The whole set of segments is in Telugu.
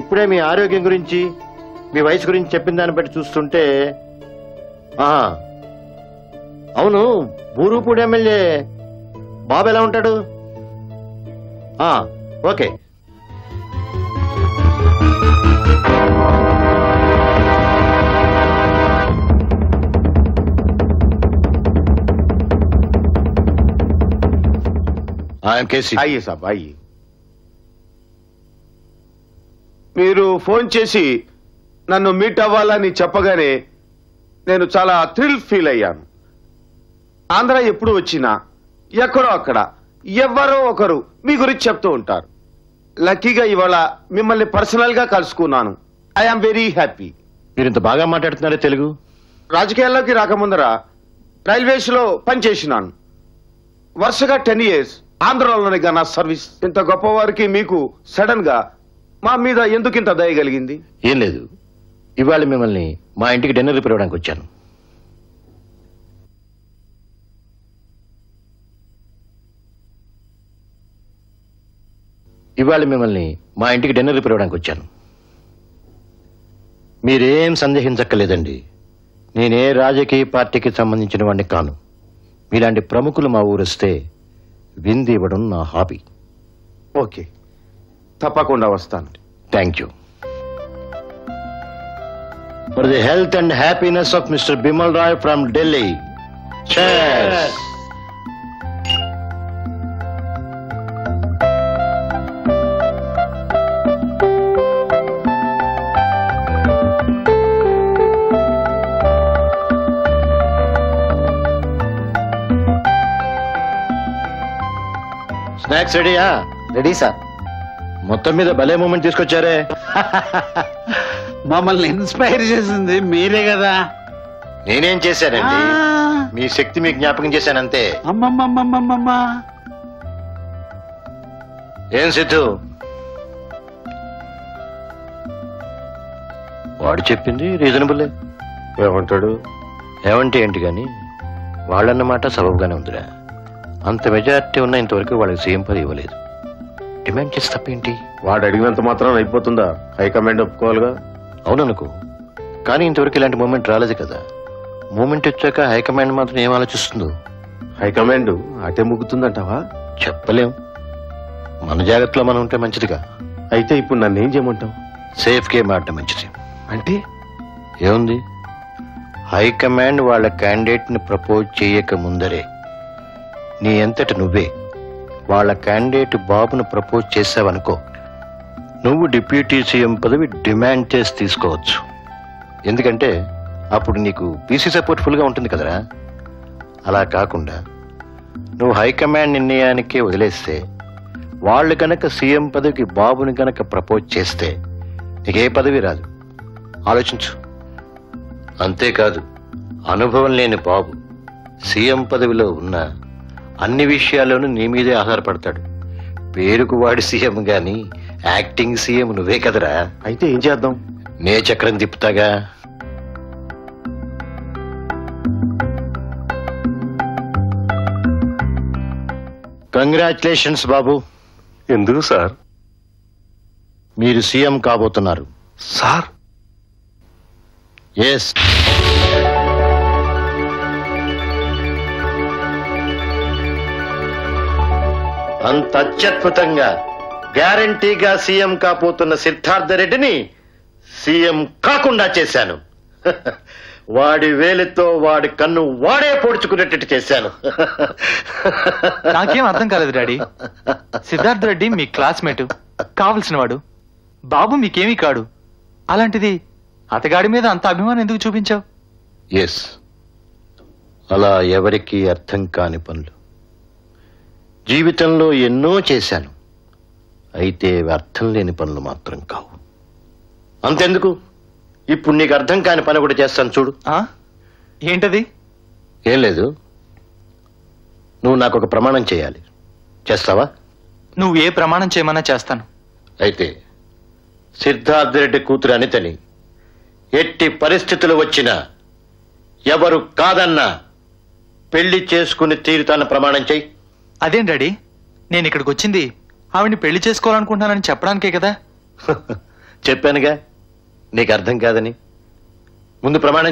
ఇప్పుడే మీ ఆరోగ్యం గురించి మీ వయసు గురించి చెప్పిన దాన్ని బట్టి చూస్తుంటే ఆహా అవును బూరుపూడి ఎమ్మెల్యే బాబు ఎలా ఉంటాడు ఆ, ఓకే ఐఎమ్ కేసీ అయ్యి సాబ్ అయ్యి మీరు ఫోన్ చేసి నన్ను మీట్ అవ్వాలని చెప్పగానే నేను చాలా థ్రిల్ ఫీల్ అయ్యాను ఆంధ్ర ఎప్పుడు వచ్చినా ఎక్కడో అక్కడ ఎవరో ఒకరు మీ గురించి చెప్తూ ఉంటారు లక్కీగా ఇవాళ మిమ్మల్ని పర్సనల్ గా కలుసుకున్నాను ఐఎమ్ వెరీ హ్యాపీ మీరు ఇంత బాగా మాట్లాడుతున్నారే తెలుగు రాజకీయాల్లోకి రాకముందర రైల్వేస్ లో పనిచేసినాను వరుసగా టెన్ ఇయర్స్ ఆంధ్రలోని నా సర్వీస్ ఇంత గొప్పవారికి మీకు సడన్ గా మా మీద ఎందుకు ఇంత దయ కలిగింది ఏం లేదు ఇవాళ మిమ్మల్ని మా ఇంటికి డిన్నర్ పిలవడానికి వచ్చాను ఇవాళ మిమ్మల్ని మా ఇంటికి డిన్నర్ పిలవడానికి వచ్చాను మీరేం సందేహించక్కర్లేదండి నేనే రాజకీయ పార్టీకి సంబంధించిన వాడిని కాను మీలాంటి ప్రముఖులు మా ఊరొస్తే విందు ఇవ్వడం నా హాబీ ఓకే తప్పకుండా వస్తాను thank you for the health and happiness of mister Bimal Roy from Delhi Cheers. Snacks రెడీయా రెడీ సార్ మొత్తం మీద భలే మూమెంట్ తీసుకొచ్చారే మమ్మల్ని ఇన్స్పైర్ చేసింది మీరే కదా నేనేం చేశానండి మీ శక్తి మీ జ్ఞాపకం చేశానంతే అమ్మమ్మమ్మమ్మమ్మ ఏం సిద్ధు వాడు చెప్పింది రీజనబుల్లే ఏమంటాడు ఏమంటే ఏంటి గాని వాళ్ళన్నమాట సబబుగానే ఉందిరా అంత మెజారిటీ ఉన్న ఇంతవరకు వాళ్ళకి సీఎం పది ఇవ్వలేదు డిమాండ్ చేసి తప్పేంటి వాడు అడిగినంత మాత్రం అయిపోతుందా హైకమాండ్ ఒప్పుకోవాలిగా అవుననుకో కానీ ఇంతవరకు ఇలాంటి మూమెంట్ రాలేదు కదా మూమెంట్ వచ్చాక హైకమాండ్ మాత్రం ఏం ఆలోచిస్తుందో హైకమాండ్ అటే ముగ్గుతుందంటావా చెప్పలేం మన జాగ్రత్తలో మనం ఉంటే మంచిదిగా అయితే ఇప్పుడు నన్ను ఏం చేయమంటావు సేఫ్ గేమ్ ఆడటం మంచిది అంటే ఏముంది హైకమాండ్ వాళ్ళ క్యాండిడేట్ ని ప్రపోజ్ చేయక ముందరే నీ ఎంతట నువ్వే వాళ్ళ క్యాండిడేట్ బాబును ప్రపోజ్ చేసావనుకో నువ్వు డిప్యూటీ సీఎం పదవి డిమాండ్ చేసి తీసుకోవచ్చు ఎందుకంటే అప్పుడు నీకు బీసీ సపోర్ట్ ఫుల్గా ఉంటుంది కదరా అలా కాకుండా నువ్వు హైకమాండ్ నిర్ణయానికే వదిలేస్తే వాళ్ళు గనక సీఎం పదవికి బాబుని గనక ప్రపోజ్ చేస్తే నీకే పదవి రాదు ఆలోచించు అంతేకాదు అనుభవం లేని బాబు సీఎం పదవిలో ఉన్న అన్ని విషయాల్లోనూ నీ మీదే ఆధారపడతాడు పేరుకు వాడి సీఎం గాని యాక్టింగ్ సీఎం నువ్వే కదరా అయితే ఏం చేద్దాం నే చక్రం తిప్పుతాగా కంగ్రాచులేషన్స్ బాబు ఎందుకు సార్ మీరు సీఎం కాబోతున్నారు సార్ ఎస్ అంత అత్యద్భుతంగా గ్యారంటీగా సీఎం కాబోతున్న సిద్ధార్థ రెడ్డిని సీఎం కాకుండా చేశాను వాడి వేలితో వాడి కన్ను వాడే పొడుచుకునేటట్టు చేశాను నాకేం అర్థం కాలేదు డాడీ సిద్ధార్థ రెడ్డి మీ క్లాస్మేట్ కావలసిన వాడు బాబు మీకేమీ కాడు అలాంటిది అతగాడి మీద అంత అభిమానం ఎందుకు చూపించావు ఎస్ అలా ఎవరికి అర్థం కాని పనులు జీవితంలో ఎన్నో చేశాను అయితే అవి అర్థం లేని పనులు మాత్రం కావు అంతెందుకు ఇప్పుడు నీకు అర్థం కాని పని కూడా చేస్తాను చూడు ఆ? ఏంటది ఏం లేదు నువ్వు నాకు ఒక ప్రమాణం చేయాలి చేస్తావా నువ్వు ఏ ప్రమాణం చేయమన్నా చేస్తాను అయితే సిద్ధార్థ రెడ్డి కూతురు అనితని ఎట్టి పరిస్థితులు వచ్చినా ఎవరు కాదన్నా పెళ్లి చేసుకుని తీరుతాన ప్రమాణం చెయ్యి అదేం డాడీ నేను ఇక్కడికి వచ్చింది ఆవిడ్ని పెళ్లి చేసుకోవాలనుకుంటున్నానని చెప్పడానికే కదా చెప్పానుగా నీకు అర్థం కాదని ముందు ప్రమాణం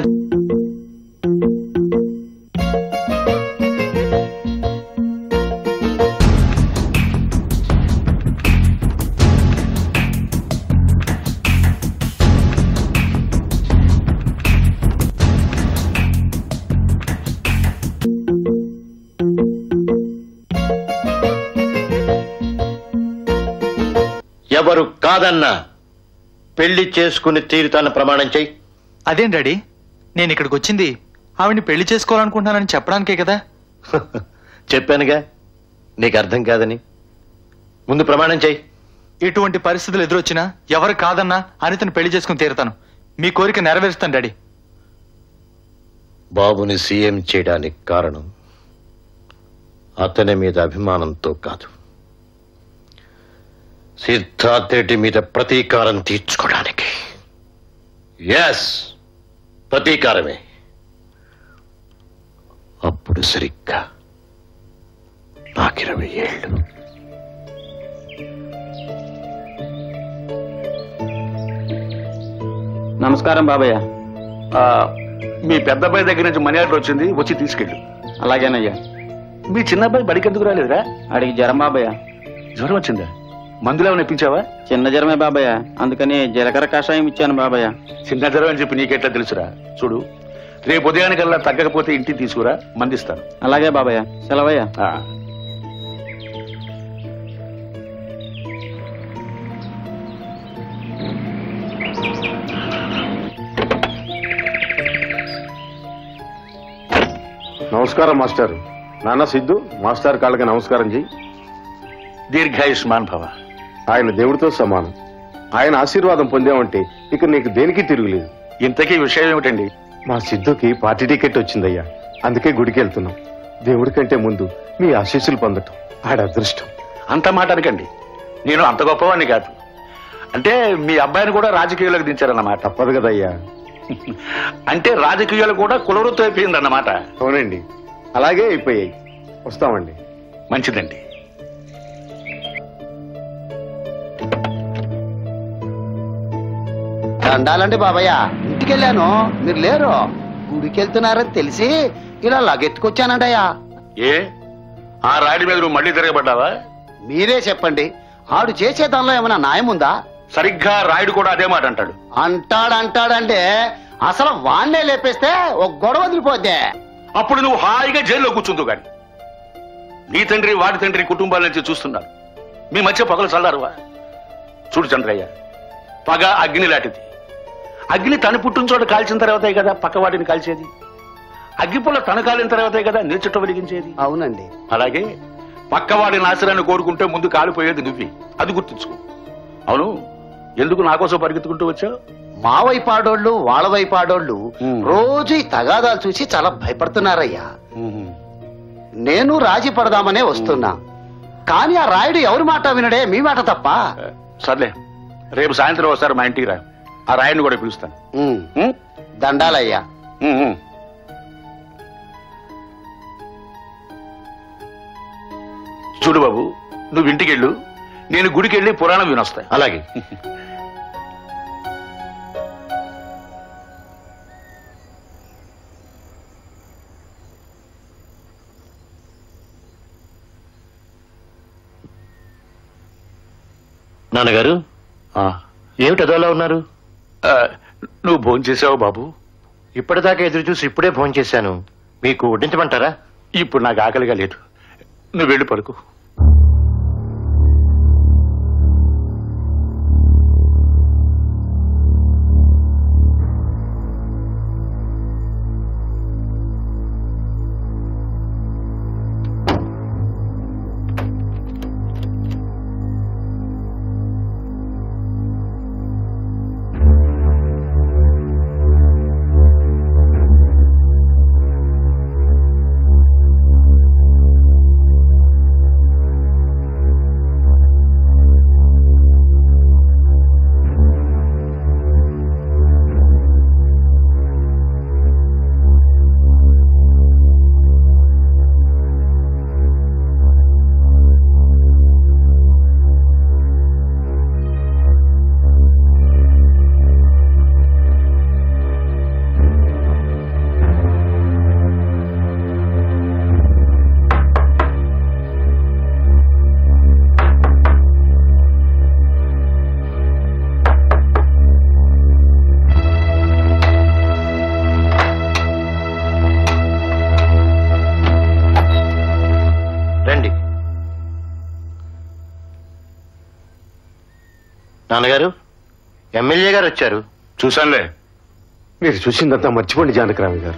ఎవరు కాదన్నా పెళ్లి చేసుకుని తీరుతాన ప్రమాణం చెయ్యి అదేం డాడీ నేను ఇక్కడికి వచ్చింది ఆవిడ్ని పెళ్లి చేసుకోవాలనుకుంటున్నానని చెప్పడానికే కదా చెప్పానుగా నీకు అర్థం కాదని ముందు ప్రమాణం చెయ్యి ఇటువంటి పరిస్థితులు ఎదురొచ్చినా ఎవరు కాదన్నా అనితను పెళ్లి చేసుకుని తీరుతాను మీ కోరిక నెరవేరుస్తాను డాడీ బాబుని సీఎం చేయడానికి కారణం అతని మీద అభిమానంతో కాదు సిద్ధార్థ్ రెడ్డి మీద ప్రతీకారం తీర్చుకోవడానికి ఎస్ ప్రతీకారమే అప్పుడు సరిగ్గా నాకు ఇరవై ఏళ్ళు నమస్కారం బాబయ్య ఆ, మీ పెద్దబ్బాయి దగ్గర నుంచి మనీ ఆర్డర్ వచ్చింది వచ్చి తీసుకెళ్ళు అలాగేనయ్యా మీ చిన్నబ్బాయి బడికి ఎందుకు రాలేదురా అడిగి జ్వరం బాబయ్య జ్వరం వచ్చిందా మందులు ఏమైనా ఇప్పించావా చిన్న జ్వరమే బాబయ్య అందుకని జీలకర్ర కషాయం ఇచ్చాను బాబయ్య చిన్న జ్వరం అని చెప్పి నీకెట్లా తెలుసురా చూడు రేపు ఉదయానికల్లా తగ్గకపోతే ఇంటికి తీసుకురా మందిస్తాను అలాగే బాబయ్య సెలవయ్య ఆ. నమస్కారం మాస్టర్ నాన్న సిద్ధు మాస్టర్ కాళ్ళకి నమస్కారం చెయ్యి దీర్ఘాయుష్మాన్ భవ ఆయన దేవుడితో సమానం ఆయన ఆశీర్వాదం పొందామంటే ఇక నీకు దేనికి తిరుగులేదు ఇంతకీ విషయం ఏమిటండి మా సిద్ధుకి పార్టీ టికెట్ వచ్చిందయ్యా అందుకే గుడికి వెళ్తున్నాం దేవుడి కంటే ముందు మీ ఆశీస్సులు పొందటం ఆడ అదృష్టం అంత మాట అనకండి నేను అంత గొప్పవాడిని కాదు అంటే మీ అబ్బాయిని కూడా రాజకీయాలకు దించారన్నమాట తప్పదు కదయ్యా అంటే రాజకీయాలు కూడా కులవృత్తి అయిపోయిందన్నమాట అవునండి అలాగే అయిపోయాయి వస్తామండి మంచిదండి దండాలండి బాబయ్య ఇంటికి వెళ్ళాను మీరు లేరు గుడికి వెళ్తున్నారని తెలిసి ఇలా లగెత్తుకొచ్చానంటయ్యా ఏ ఆ రాడి మీద నువ్వు మళ్ళీ తిరగబడ్డావా మీరే చెప్పండి ఆడు చేసే దానిలో ఏమైనా న్యాయం ఉందా సరిగ్గా రాయుడు కూడా అదే మాట అంటాడు అంటాడు అంటాడంటే అసలు వాణ్ణే లేపేస్తే ఒక గొడవ వదిలిపోద్దే అప్పుడు నువ్వు హాయిగా జైల్లో కూర్చుందు గాని నీ తండ్రి వాడి తండ్రి కుటుంబాల నుంచి చూస్తున్నారు మీ మధ్య పగలు చల్లారువా చూడు చంద్రయ్య పగ అగ్ని లాంటిది అగ్ని తను పుట్టిన చోట కాల్చిన తర్వాతే కదా పక్కవాడిని కాల్చేది అగ్గిపుల్ల తన కాలిన తర్వాతే కదా నీ చుట్టూ వెలిగించేది అవునండి అలాగే పక్కవాడి నాశనాన్ని కోరుకుంటే ముందు కాలిపోయేది నువ్వే అది గుర్తుంచుకో అవును ఎందుకు నా కోసం పరిగెత్తుకుంటూ వచ్చావు మా వైపు ఆడోళ్ళు వాళ్ళ వైపు ఆడోళ్ళు ఉమ్. రోజు ఈ తగాదాలు చూసి చాలా భయపడుతున్నారయ్యా నేను రాజీ పడదామనే వస్తున్నా కానీ ఆ రాయుడు ఎవరి మాట వినడే మీ మాట తప్ప సర్లే రేపు సాయంత్రం వస్తారు మా ఇంటికి రా ఆ రాయుడిని కూడా పిలుస్తాను ఉమ్, ఉం? దండాలయ్యా ఉం, ఉం. చూడు బాబు నువ్వు ఇంటికి వెళ్ళు నేను గుడికి వెళ్ళి పురాణం వినొస్తా అలాగే నాన్నగారు ఆ, ఏమిటి అదోలా ఉన్నారు ఆ, నువ్వు భోంచేసావు బాబు ఇప్పటిదాకా ఎదురు చూసి ఇప్పుడే ఫోన్ చేశాను మీకు వడ్డించమంటారా ఇప్పుడు నాకు ఆకలిగా లేదు నువ్వు వెళ్ళి పడుకో నాన్నగారు ఎమ్మెల్యే గారు వచ్చారు చూశానులే మీరు చూసిందంతా మర్చిపోండి జానకరామి గారు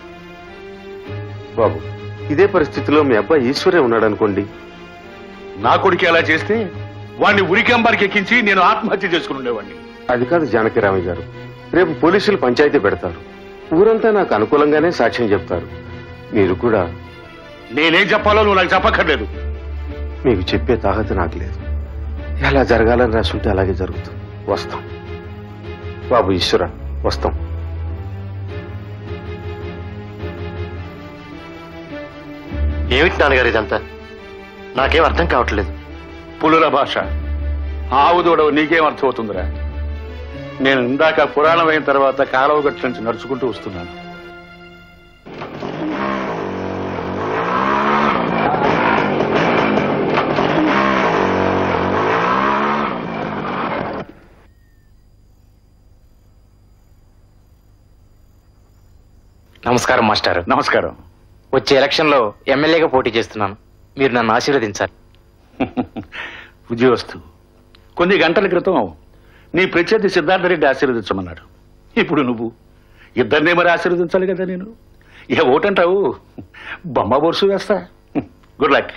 బాబు ఇదే పరిస్థితిలో మీ అబ్బాయి ఈశ్వరే ఉన్నాడు అనుకోండి నా కొడుకు అలా చేస్తే వాడిని ఉరికంబారికి ఎక్కించి నేను ఆత్మహత్య చేసుకుని ఉండేవాడిని అది కాదు జానకిరామి గారు రేపు పోలీసులు పంచాయతీ పెడతారు ఊరంతా నాకు అనుకూలంగానే సాక్ష్యం చెప్తారు మీరు కూడా నేనేం చెప్పాలో నువ్వు నాకు చెప్పక్కర్లేదు మీకు చెప్పే తాహత నాకు లేదు ఎలా జరగాలని రాసుంటే అలాగే జరుగుతుంది వస్తాం బాబు ఈశ్వర వస్తాం ఏమిటి నాన్నగారు ఇదంతా నాకేం అర్థం కావట్లేదు పులుల భాష ఆవు దూడవు నీకేం అర్థమవుతుందిరా నేను ఇందాక పురాణం అయిన తర్వాత కాలువ గట్ల నుంచి నడుచుకుంటూ వస్తున్నాను నమస్కారం మాస్టర్ నమస్కారం వచ్చే ఎలక్షన్ లో ఎమ్మెల్యేగా పోటీ చేస్తున్నాను మీరు నన్ను ఆశీర్వదించాలి ఉద్యోగస్తు కొన్ని గంటల క్రితం నీ ప్రత్యర్థి సిద్ధార్థ రెడ్డి ఆశీర్వదించమన్నాడు ఇప్పుడు నువ్వు ఇద్దరినే మరి ఆశీర్వదించాలి కదా నేను ఏ ఓటంటావు బొమ్మ బొరుసు వేస్తా గుడ్ లక్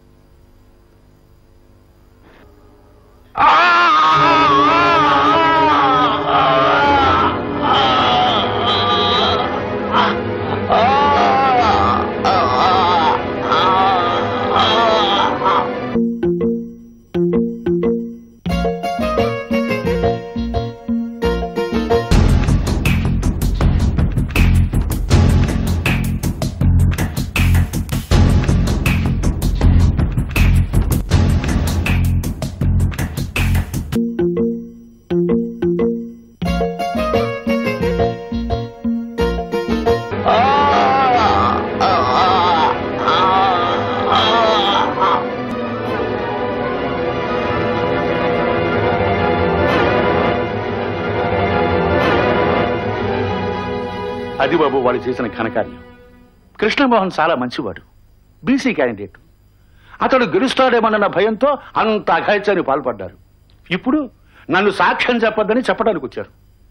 అది బాబు వాడు చేసిన ఘనకార్యం కృష్ణమోహన్ చాలా మంచివాడు బీసీ క్యాండిడేట్ అతడు గెలుస్తాడేమన్న భయంతో అంత అఘాయిత్యానికి పాల్పడ్డారు ఇప్పుడు నన్ను సాక్ష్యం చెప్పొద్దని చెప్పడానికి వచ్చారు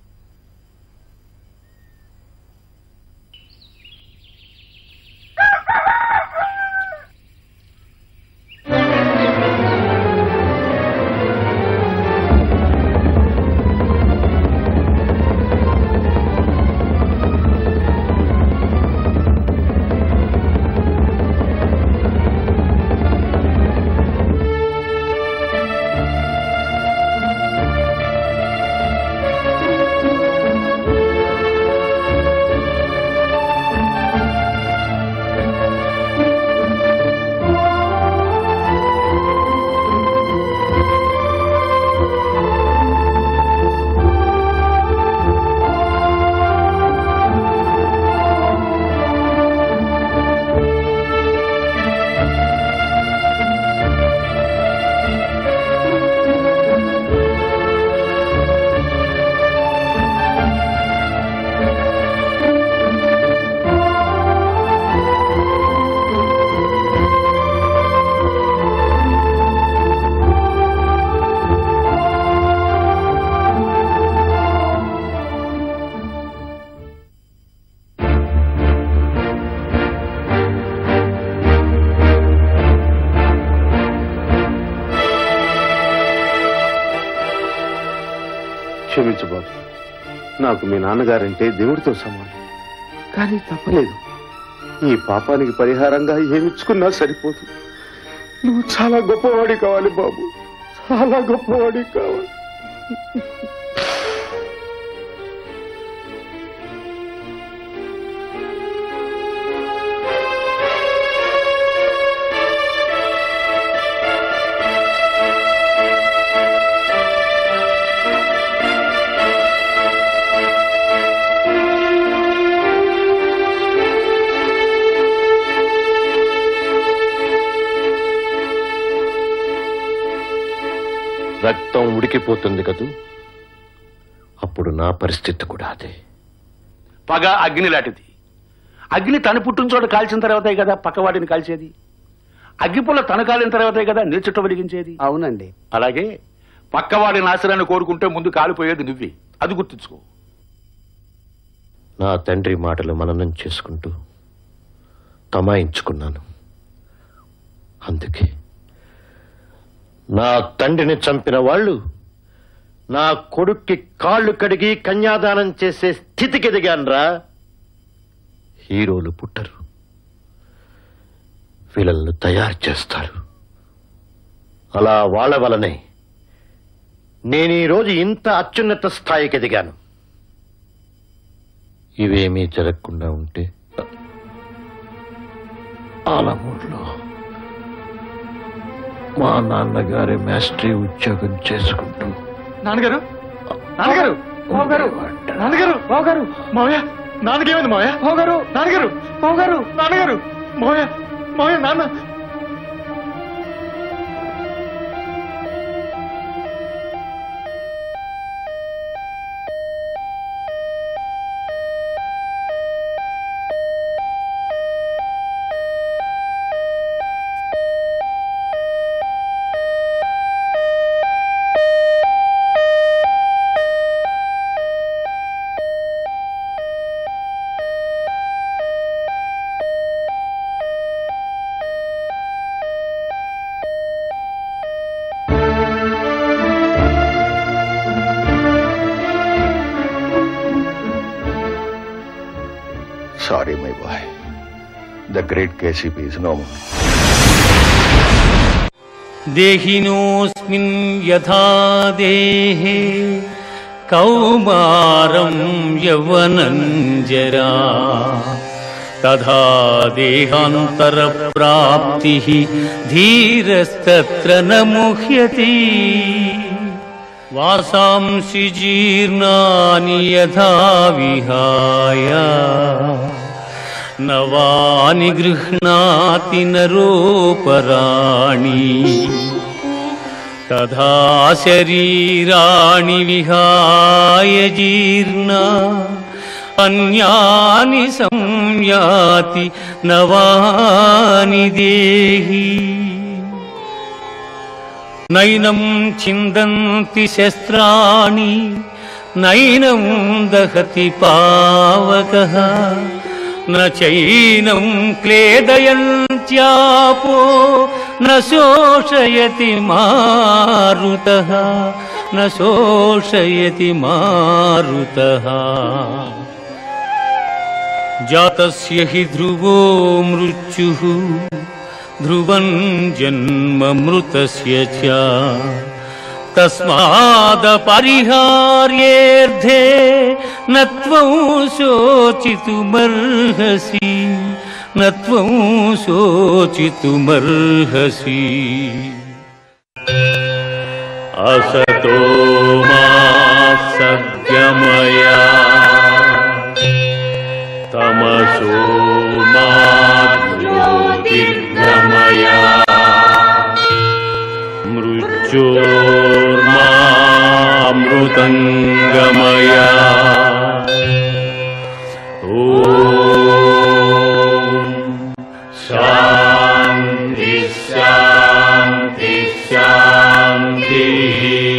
క్షమించు బాబు నాకు మీ నాన్నగారంటే దేవుడితో సమానం కానీ తప్పలేదు ఈ పాపానికి పరిహారంగా ఏమిచ్చుకున్నా సరిపోదు నువ్వు చాలా గొప్పవాడి కావాలి బాబు చాలా గొప్పవాడి కావాలి రక్తం ఉడికిపోతుంది కదూ అప్పుడు నా పరిస్థితి కూడా అదే పగ అగ్ని లాంటిది అగ్ని తను పుట్టిన చోట కాల్చిన తర్వాతే కదా పక్కవాడిని కాల్చేది అగ్గిపుల్ల తను కాలిన తర్వాతే కదా నీచుట్ట వెలిగించేది అవునండి అలాగే పక్కవాడి నాశనాన్ని కోరుకుంటే ముందు కాలిపోయేది నువ్వే అది గుర్తుంచుకో నా తండ్రి మాటలు మననం చేసుకుంటూ తమాయించుకున్నాను అందుకే నా తండ్రిని చంపిన వాళ్ళు నా కొడుక్కి కాళ్ళు కడిగి కన్యాదానం చేసే స్థితికి ఎదిగాన్రా హీరోలు పుట్టరు విలన్లు తయారు చేస్తారు అలా వాళ్ళ వలనే నేను ఈరోజు ఇంత అత్యున్నత స్థాయికి ఎదిగాను ఇవేమీ జరగకుండా ఉంటే ఆలమూరులో మా నాన్నగారి మాస్టరీ ఉద్యోగం చేసుకుంటూ నాన్నగారు నాన్నగారు బావగారు నాన్నగారు బావగారు మావయ్య నాన్నకేమైంది మావయ్య బావగారు నాన్నగారు బావగారు నాన్నగారు మావయ్య మావయ్య నాన్న sorry my boy the great KCP is no more దేహినోస్మిన్ యథా దేహే కౌమారం యవనం జరా తథా దేహాంతర ప్రాప్తి ధీరస్తత్ర న ముహ్యతి వాసాంసి జీర్ణాని యథా విహాయ నవాని గృహ్ణాతి నరోపరాణి తథా శరీరాణి విహాయ జీర్ణ అన్యాని సంయాతి నవాని దేహి నైనం చిందంతి శస్త్రాణి నైనం దహతి పావకః న చైనం క్లేదయంత్యాపో న శోషయతి మారుతః న శోషయతి మారుతः జాతస్య హి ధ్రువో మృత్యుః ధ్రువం జన్మ మృతస్య చ తస్మాదపరిహార్యేర్థే నత్వం శోచితుమర్హసి నత్వం శోచితుమర్హసి అసతో మా సద్గమయా తమసో మా జ్యోతిర్గమయా మృత్యోర్మామృతంగమయా ఓం శాంతి శాంతి శాంతి